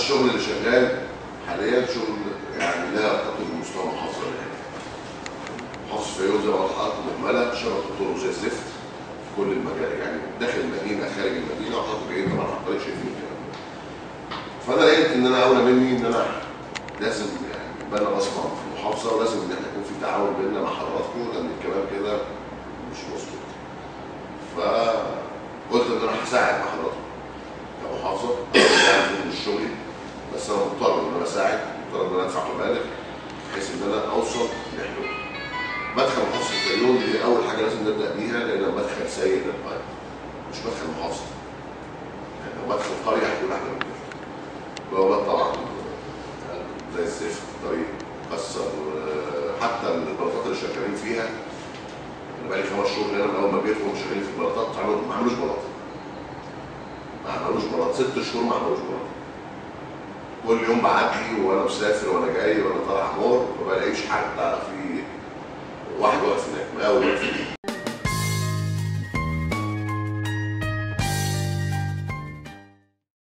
الشغل اللي شغال حاليا شغل يعني لا يرتقي بمستوى المحافظه يعني محافظه الفيوم زي ما قلت لحضرتك مهمله شبكه الطرق زي الزفت في كل المجال يعني داخل المدينه خارج المدينه وحضرتك جايين طبعا على الطريق شايفين الكلام ده فانا لقيت ان انا اولى مني ان انا لازم يعني يبقى انا بصمم في المحافظه ولازم ان احنا يكون في تعاون بيننا مع حضراتكم لان الكلام كده مش مظبوط فقلت ان انا هساعد مع حضراتكم كمحافظه يعني من شغلي بس انا مضطر ان انا اساعد مضطر ان انا ادفع مبالغ بحيث ان انا اوصل لحلول مدخل محافظه الفيوم دي اول حاجه لازم نبدا بيها لان مدخل سيء للقريه مش مدخل محافظه يعني لو مدخل قريه هيكون احلى من كده بوابات طبعا زي الزفت طريق مكسر حتى البلاطات اللي شغالين فيها انا بقالي خمس شهور هنا من اول ما جيت وهم شغالين في البلاطات عملوا- ما عملوش بلاطه ما عملوش بلاطه ست شهور ما عملوش بلاطه كل يوم بعدي وانا مسافر وانا جاي وانا طالع مور ما بلاقيش حتى في واحد واقف هناك مقاول واقف هناك